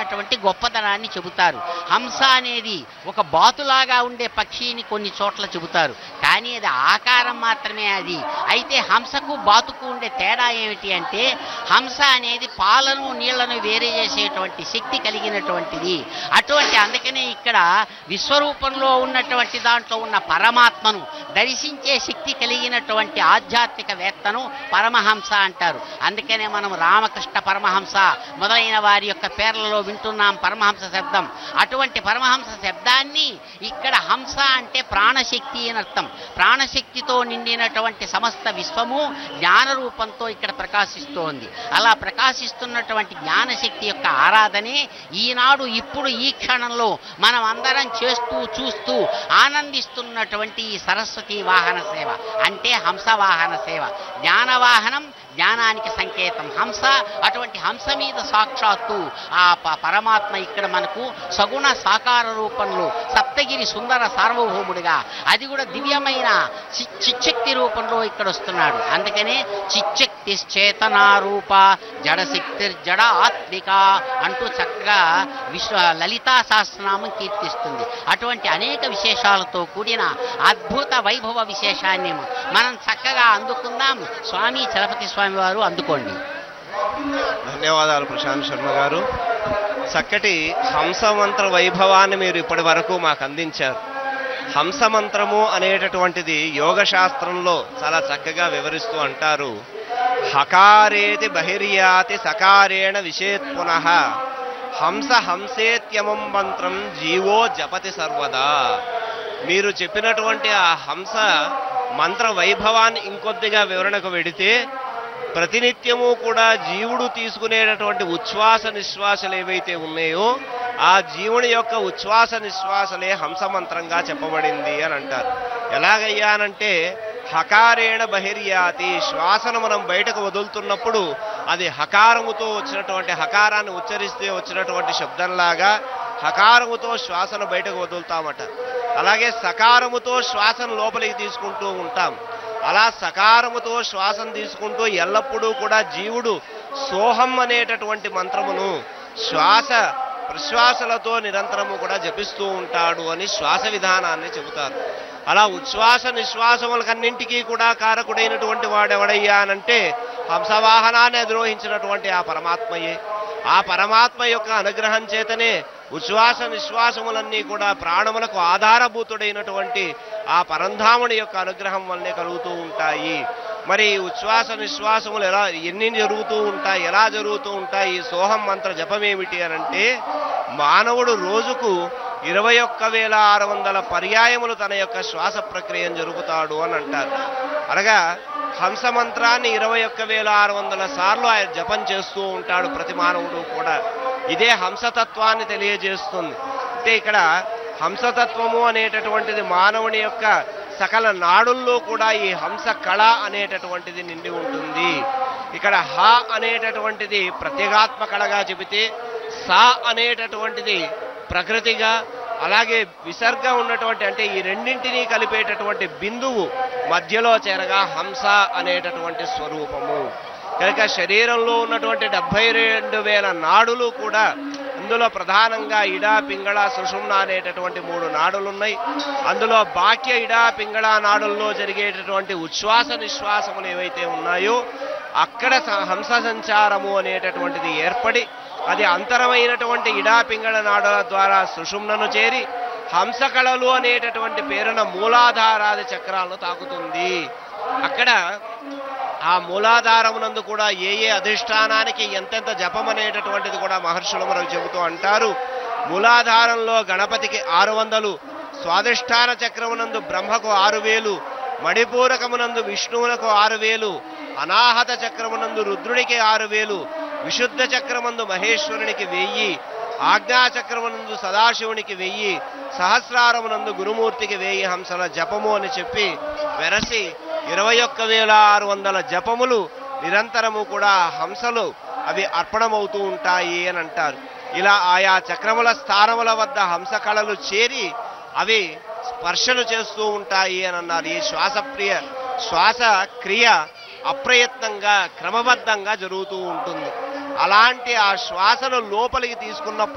ఉన్నటువంటి గొప్పతనాన్ని చెబుతారు హంస అనేది ఒక బాతులాగా ఉండే పక్షిని కొన్ని చోట్ల చెబుతారు కానీ అది ఆకారం మాత్రమే అది అయితే హంసకు బాతుకు ఉండే తేడా ఏమిటి అంటే హంస అనేది పాలను నీళ్లను వేరే చేసేటువంటి శక్తి కలిగినటువంటిది అటువంటి అందుకనే ఇక్కడ విశ్వరూపంలో ఉన్నటువంటి దాంట్లో ఉన్న పరమాత్మను దర్శించే శక్తి కలిగినటువంటి ఆధ్యాత్మిక వేత్తను పరమహంస అంటారు అందుకనే మనం రామకృష్ణ పరమహంస మొదలైన వారి యొక్క పేర్లలో వింటున్నాం పరమహంస శబ్దం అటువంటి పరమహంస శబ్దాన్ని ఇక్కడ హంస అంటే ప్రాణశక్తి అని అర్థం ప్రాణశక్తితో నిండినటువంటి సమస్త విశ్వము జ్ఞాన రూపంతో ఇక్కడ ప్రకాశిస్తోంది అలా ప్రకాశిస్తున్నటువంటి జ్ఞానశక్తి యొక్క ఆరాధనే ఈనాడు ఇప్పుడు ఈ క్షణంలో మనం అందరం చేస్తూ చూస్తూ ఆనందిస్తున్నటువంటి ఈ సరస్వతి వాహన సేవ అంటే హంస వాహన సేవ జ్ఞాన వాహనం జ్ఞానానికి సంకేతం హంస అటువంటి హంస మీద సాక్షాత్తు ఆ ప- పరమాత్మ ఇక్కడ మనకు సగుణ సాకార రూపంలో సప్తగిరి సుందర సార్వభౌముడిగా అది కూడా దివ్యమైన చి- చిచ్చక్తి రూపంలో ఇక్కడ వస్తున్నాడు అందుకనే చిచ్చక్తి చేతనారూప జడశక్తి జడ ఆత్మిక అంటూ చక్కగా విశ్వ లలితా సహస్రనామం కీర్తిస్తుంది అటువంటి అనేక విశేషాలతో కూడిన అద్భుత వైభవ విశేషాన్ని మనం చక్కగా అందుకుందాం స్వామి చలపతి స్వామి వారు అందుకోండి ధన్యవాదాలు ప్రశాంత్ శర్మ గారు చక్కటి హంస మంత్ర వైభవాన్ని మీరు ఇప్పటి వరకు మాకు అందించారు హంస మంత్రము అనేటటువంటిది యోగ శాస్త్రంలో చాలా చక్కగా వివరిస్తూ అంటారు హకారేతి బహిర్యాతి సకారేణ విషేత్ పునః హంస హంసేత్యమం మంత్రం జీవో జపతి సర్వదా మీరు చెప్పినటువంటి ఆ హంస మంత్ర వైభవాన్ని ఇంకొద్దిగా వివరణకు వెడితే ప్రతినిత్యము కూడా జీవుడు తీసుకునేటటువంటి ఉచ్ఛ్వాస నిశ్వాసలు ఏవైతే ఉన్నాయో ఆ జీవుని యొక్క ఉచ్ఛ్వాస నిశ్వాసలే హంస మంత్రంగా చెప్పబడింది అని అంటారు ఎలాగయ్యానంటే హకారేణ బహిర్యాతి శ్వాసను మనం బయటకు వదులుతున్నప్పుడు అది హకారముతో వచ్చినటువంటి హకారాన్ని ఉచ్చరిస్తే వచ్చినటువంటి శబ్దంలాగా హకారముతో శ్వాసను బయటకు వదులుతామట అలాగే సకారముతో శ్వాసను లోపలికి తీసుకుంటూ ఉంటాం అలా సకారముతో శ్వాసను తీసుకుంటూ ఎల్లప్పుడూ కూడా జీవుడు సోహం అనేటటువంటి మంత్రమును శ్వాస ప్రశ్వాసలతో నిరంతరము కూడా జపిస్తూ ఉంటాడు అని శ్వాస విధానాన్ని చెబుతారు అలా ఉచ్ఛ్వాస నిశ్వాసములకన్నింటికీ కూడా కారకుడైనటువంటి వాడెవడయ్యానంటే హంసవాహనాన్ని అధిరోహించినటువంటి ఆ పరమాత్మయే ఆ పరమాత్మ యొక్క అనుగ్రహం చేతనే ఉచ్ఛ్వాస నిశ్వాసములన్నీ కూడా ప్రాణములకు ఆధారభూతుడైనటువంటి ఆ పరంధాముని యొక్క అనుగ్రహం వల్లనే కలుగుతూ ఉంటాయి మరి ఈ ఉచ్ఛ్వాస నిశ్వాసములు ఎలా ఎన్ని జరుగుతూ ఉంటాయి ఎలా జరుగుతూ ఉంటాయి ఈ సోహం మంత్ర జపం ఏమిటి అని అంటే మానవుడు రోజుకు ఇరవై ఒక్క వేల ఆరు వందల పర్యాయములు తన యొక్క శ్వాస ప్రక్రియను జరుపుతాడు అని అంటారు అనగా హంస మంత్రాన్ని ఇరవై ఒక్క వేల ఆరు వందల సార్లు ఆయన జపం చేస్తూ ఉంటాడు ప్రతి మానవుడు కూడా ఇదే హంసతత్వాన్ని తెలియజేస్తుంది అంటే ఇక్కడ హంసతత్వము అనేటటువంటిది మానవుని యొక్క సకల నాడుల్లో కూడా ఈ హంస కళ అనేటటువంటిది నిండి ఉంటుంది ఇక్కడ హ అనేటటువంటిది ప్రత్యేగాత్మ కళగా చెబితే సా అనేటటువంటిది ప్రకృతిగా అలాగే విసర్గ ఉన్నటువంటి అంటే ఈ రెండింటినీ కలిపేటటువంటి బిందువు మధ్యలో చేరగా హంస అనేటటువంటి స్వరూపము కనుక శరీరంలో ఉన్నటువంటి డెబ్బై రెండు వేల నాడులు కూడా అందులో ప్రధానంగా ఇడా పింగళ సుషుమ్న అనేటటువంటి మూడు నాడులు ఉన్నాయి అందులో బాక్య ఇడా పింగళ నాడుల్లో జరిగేటటువంటి ఉచ్ఛ్వాస నిశ్వాసములు ఏవైతే ఉన్నాయో అక్కడ స- హంస సంచారము అనేటటువంటిది ఏర్పడి అది అంతరమైనటువంటి ఇడా పింగళ నాడుల ద్వారా సుషుమ్నను చేరి హంస కళలు అనేటటువంటి పేరున మూలాధారాది చక్రాలను తాకుతుంది అక్కడ ఆ మూలాధారమునందు కూడా ఏ ఏ అధిష్టానానికి ఎంతెంత జపం అనేటటువంటిది కూడా మహర్షులు మనకు చెబుతూ అంటారు మూలాధారంలో గణపతికి ఆరు వందలు స్వాధిష్టాన చక్రమునందు బ్రహ్మకు ఆరు వేలు మణిపూరకమునందు విష్ణువులకు ఆరు వేలు అనాహత చక్రమునందు రుద్రునికి ఆరు వేలు విశుద్ధ చక్రమందు మహేశ్వరునికి వెయ్యి ఆజ్ఞాచక్రమునందు సదాశివునికి వెయ్యి సహస్రారమునందు గురుమూర్తికి వెయ్యి హంసల జపము అని చెప్పి వెరసి ఇరవై ఒక్క వేల ఆరు వందల జపములు నిరంతరము కూడా హంసలు అవి అర్పణమవుతూ ఉంటాయి అని అంటారు ఇలా ఆయా చక్రముల స్థానముల వద్ద హంస కళలు చేరి అవి స్పర్శలు చేస్తూ ఉంటాయి అని అన్నారు ఈ శ్వాసప్రియ శ్వాస క్రియ అప్రయత్నంగా క్రమబద్ధంగా జరుగుతూ ఉంటుంది అలాంటి ఆ శ్వాసను లోపలికి తీసుకున్నప్పుడు